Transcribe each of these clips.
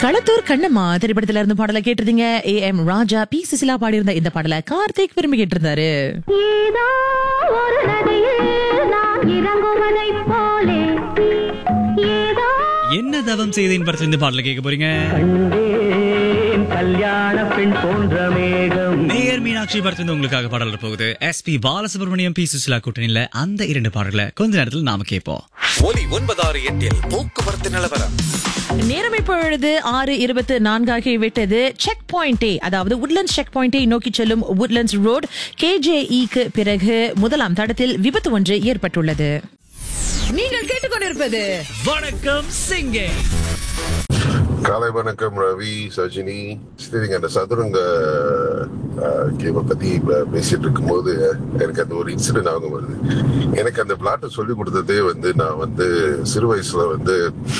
களத்தூர் கண்ணம்மா திரைப்படத்துல இருந்து பாடலை கேட்டிருந்தீங்க A M Raja P Susheela பாடியிருந்த இந்த பாடலை கார்த்திக் விரும்பி கேட்டிருந்தாரு ஏதோ ஒரு நதியில் நான் இறங்குவதைப் போலே ஏதோ என்ன தவம் செய்தேன் படத்துல இந்த பாடல கேட்க போறீங்க கண்டேன் கல்யாண பெண் போன்ற மேகம் நேயர் மீனாட்சி படத்துல உங்களுக்காக பாடல் போகுது S P Balasubrahmanyam P Susheela கூட்டணியில அந்த இரண்டு பாடல்களை கொஞ்ச நேரத்தில் நாம கேட்போம் ஒலி ஒன்பதாறு எட்டில் போக்குவரத்து நிலவரம் நேரம் இப்பொழுது ஆறு இருபத்து நான்காகி விட்டது செக் பாயிண்டே அதாவது உட்லண்ட்ஸ் செக் பாயிண்டை நோக்கி செல்லும் உட்லண்ட்ஸ் ரோட் கேஜேஇக்கு பிறகு முதலாம் தடத்தில் விபத்து ஒன்று ஏற்பட்டுள்ளது நீங்கள் கேட்டுக்கொண்டிருப்பது வணக்கம் சிங்கே காலை வணக்கம் ரவி சஜினி சரிங்க அந்த சதுரங்க கேமை பத்தி ப- பேசிட்டு இருக்கும்போது எனக்கு அந்த ஒரு இன்சிடென்ட் ஞாபகம் வருது எனக்கு அந்த பிளாட்டை சொல்லி கொடுத்ததே வந்து நான் வந்து சிறு வயசுல வந்து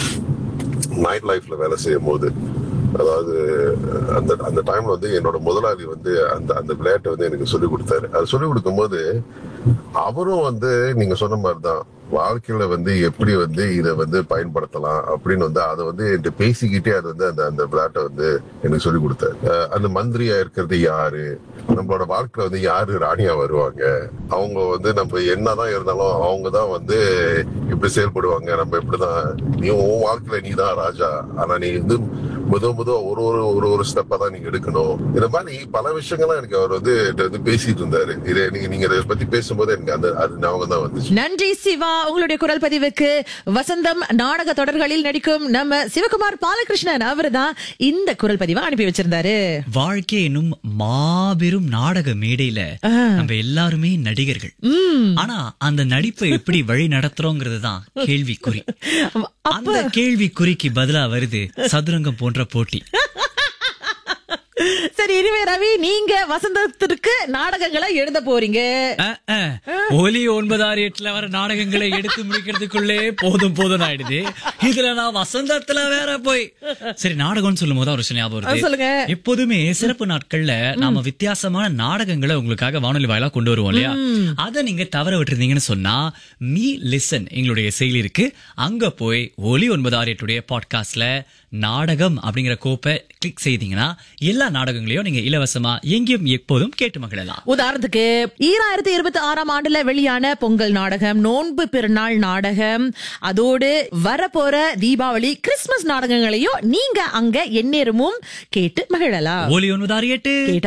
நைட் லைஃப்ல வேலை செய்யும் போது அதாவது அந்த அந்த டைம்ல வந்து என்னோட முதலாளி வந்து அந்த அந்த விளையாட்டை வந்து எனக்கு சொல்லி கொடுத்தாரு அது சொல்லி கொடுக்கும்போது அவரும் வந்து நீங்க சொன்ன மாதிரிதான் வாழ்க்கையில வந்து எப்படி வந்து இதை வந்து பயன்படுத்தலாம் அப்படின்னு வந்து அதை வந்து என்கிட்ட பேசிக்கிட்டே அது வந்து அந்த அந்த விளையாட்டை வந்து எனக்கு சொல்லி கொடுத்தாரு அஹ் அந்த மந்திரியா இருக்கிறது யாரு நம்மளோட வாழ்க்கையில வந்து யாரு ராணியா வருவாங்க அவங்க வந்து நம்ம என்னதான் இருந்தாலும் அவங்க தான் வந்து இப்படி செயல்படுவாங்க நம்ம இப்படிதான் நீ உன் வாழ்க்கையில நீ தான் ராஜா ஆனா நீ வந்து முத முத ஒரு ஒரு ஒரு ஒரு ஸ்டெப்பா தான் நீங்க எடுக்கணும் இந்த மாதிரி பல விஷயங்கள்லாம் எனக்கு அவர் வந்து என்கிட்ட வந்து பேசிட்டு இருந்தாரு இதை நீங்க நீங்க இதை பத்தி பேசும்போது எனக்கு அந்த அது ஞாபகம் தான் வந்துச்சு நன்றி சிவா உங்களுடைய குரல் பதிவுக்கு வசந்தம் நாடக தொடர்களில் நடிக்கும் நம்ம சிவகுமார் பாலகிருஷ்ணன் அவர்தான் இந்த குரல் பதிவை அனுப்பி வச்சிருந்தாரு வாழ்க்கை என்னும் மாபெரும் நாடக மேடையில நம்ம எல்லாருமே நடிகர்கள் ஆனா அந்த நடிப்பை எப்படி வழி நடத்துறோங்கிறது தான் கேள்விக்குறி அந்த கேள்விக்குறிக்கு பதிலா வருது சதுரங்கம் போன்ற போட்டி சரி இனிமே ரவி நீங்க வசந்தத்திற்கு நாடகங்களை எழுத போறீங்க அஹ், அஹ். ஒலி ஒன்பதாறு எட்டுல வர நாடகங்களை எடுத்து முடிக்கிறதுக்குள்ளே போதும் போதும் ஆயிடுது இதுல நான் வசந்தத்துல வேற போய் சரி நாடகம்னு சொல்லும் போது ஒரு விஷயம் ஞாபகம் அஹ், சொல்லுங்க. வருது எப்போதுமே சிறப்பு நாட்கள்ல நாம வித்தியாசமான நாடகங்களை உங்களுக்காக வானொலி வாயிலா கொண்டு வருவோம் இல்லையா அதை நீங்க தவற விட்டுருந்தீங்கன்னு சொன்னா மீ லிசன் எங்களுடைய செயலி இருக்கு அங்க போய் ஒலி ஒன்பது ஆறு எட்டுடைய பாட்காஸ்ட்ல நாடகம் அப்படிங்கிற கோப்பை கிளிக் செய்தீங்கன்னா எல்லா நாடகங்களையும் நீங்க இலவசமா எங்கேயும் எப்போதும் கேட்டு மகிழலாம் உதாரணத்துக்கு ஈராயிரத்தி இருபத்தி ஆறாம் ஆண்டுல வெளியான பொங்கல் நாடகம் நோன்பு பெருநாள் நாடகம் அதோடு வரப்போற தீபாவளி கிறிஸ்துமஸ் நாடகங்களையும் நீங்க அங்க எந்நேரமும் கேட்டு மகிழலாம் ஒலி ஒன்பது ஆறு எட்டு